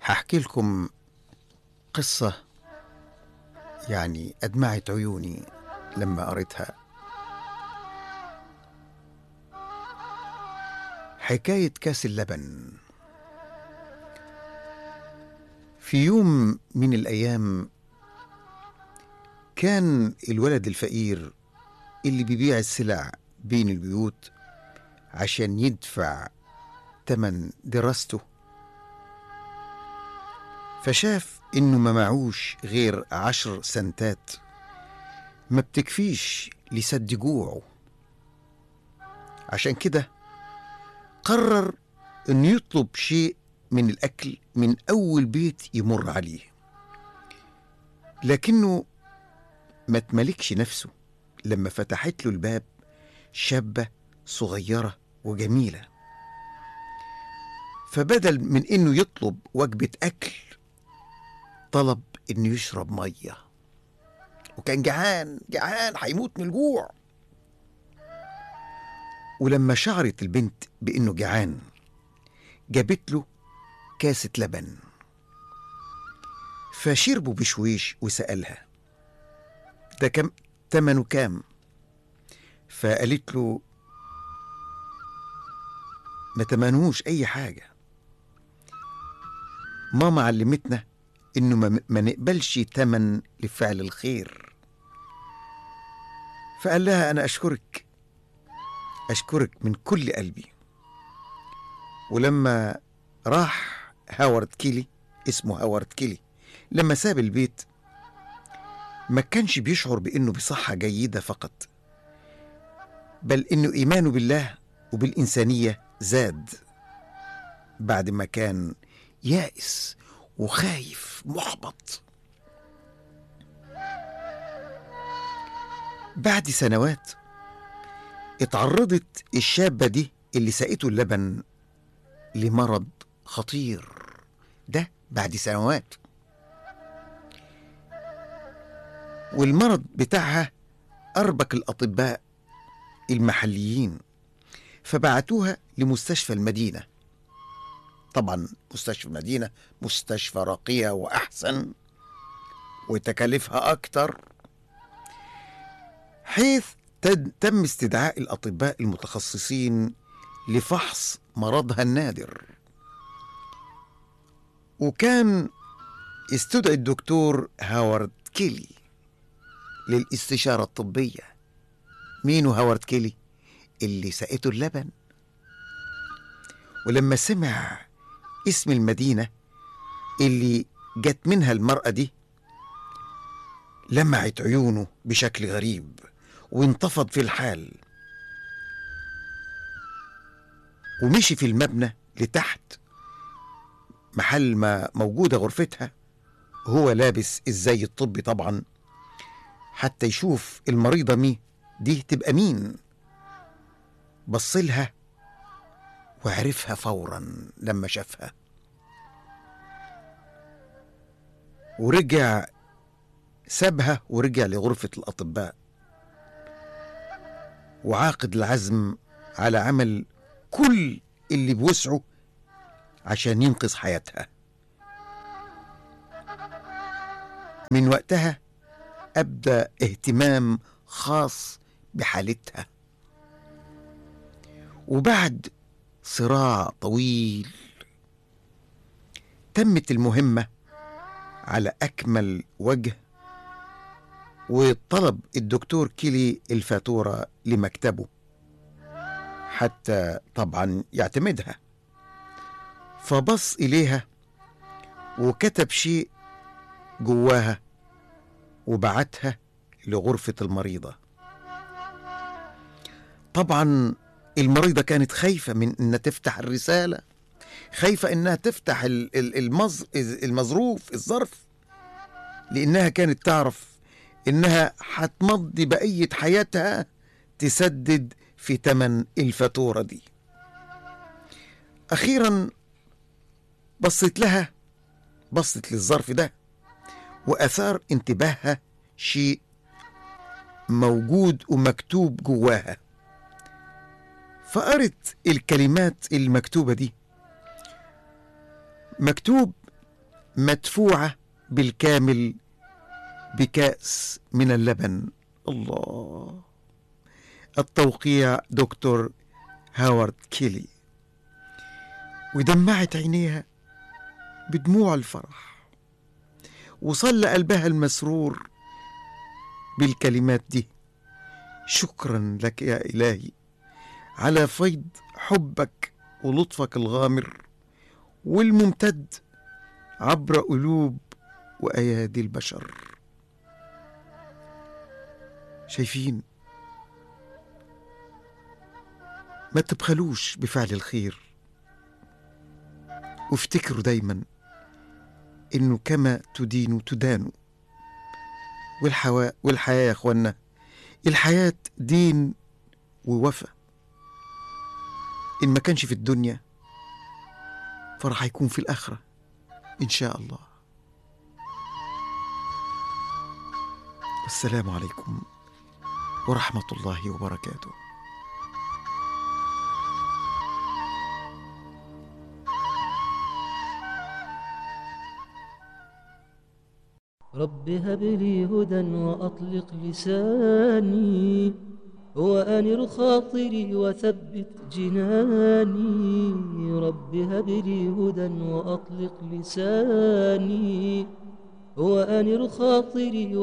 هحكي لكم قصة يعني أدمعت عيوني لما قريتها حكاية كاس اللبن في يوم من الأيام كان الولد الفقير اللي بيبيع السلع بين البيوت عشان يدفع تمن دراسته فشاف إنه ما معوش غير عشر سنتات ما بتكفيش لسد جوعه عشان كده قرر إنه يطلب شيء من الأكل من أول بيت يمر عليه لكنه ما تملكش نفسه لما فتحت له الباب شابة صغيرة وجميلة فبدل من إنه يطلب وجبة أكل طلب إنه يشرب مية وكان جعان جعان هيموت من الجوع ولما شعرت البنت بإنه جعان جابت له كاسة لبن فشربوا بشويش وسألها ده كم تمنه كام فقالت له ما تمنهوش أي حاجة ماما علمتنا إنه ما, ما نقبلش تمن لفعل الخير فقال لها أنا أشكرك أشكرك من كل قلبي ولما راح هاورد كيلي اسمه هاورد كيلي لما ساب البيت ما كانش بيشعر بانه بصحه جيده فقط بل انه ايمانه بالله وبالانسانيه زاد بعد ما كان يائس وخايف محبط بعد سنوات اتعرضت الشابه دي اللي سقته اللبن لمرض خطير ده بعد سنوات والمرض بتاعها أربك الأطباء المحليين فبعتوها لمستشفى المدينة طبعا مستشفى المدينة مستشفى راقية وأحسن وتكاليفها أكتر حيث تد- تم استدعاء الأطباء المتخصصين لفحص مرضها النادر وكان استدعي الدكتور هاورد كيلي للاستشارة الطبية مين هاورد كيلي اللي سقته اللبن ولما سمع اسم المدينة اللي جت منها المرأة دي لمعت عيونه بشكل غريب وانتفض في الحال ومشي في المبنى لتحت محل ما موجودة غرفتها هو لابس الزي الطبي طبعا حتى يشوف المريضة مين دي تبقى مين بصلها وعرفها فورا لما شافها ورجع سابها ورجع لغرفة الأطباء وعاقد العزم على عمل كل اللي بوسعه عشان ينقذ حياتها من وقتها أبدى اهتمام خاص بحالتها وبعد صراع طويل تمت المهمة على أكمل وجه وطلب الدكتور كيلي الفاتورة لمكتبه حتى طبعا يعتمدها فبص إليها وكتب شيء جواها وبعتها لغرفة المريضة طبعا المريضة كانت خايفة من إنها تفتح الرسالة خايفة إنها تفتح ال- ال- المز... المظروف الظرف لأنها كانت تعرف إنها هتمضي بقية حياتها تسدد في تمن الفاتورة دي أخيرا بصت لها بصت للظرف ده وأثار انتباهها شيء موجود ومكتوب جواها فقرت الكلمات المكتوبة دي مكتوب مدفوعة بالكامل بكأس من اللبن الله التوقيع دكتور هاورد كيلي ودمعت عينيها بدموع الفرح وصلى قلبها المسرور بالكلمات دي شكرا لك يا إلهي على فيض حبك ولطفك الغامر والممتد عبر قلوب وأيادي البشر شايفين ما تبخلوش بفعل الخير وافتكروا دايما انه كما تدين تدان والحوا والحياة يا اخوانا الحياة دين ووفا إن ما كانش في الدنيا فراح يكون في الآخرة إن شاء الله والسلام عليكم ورحمة الله وبركاته رب هب لي هدى وأطلق لساني وأنر خاطري وثبت جناني رب هب لي هدى وأطلق لساني وأنر خاطري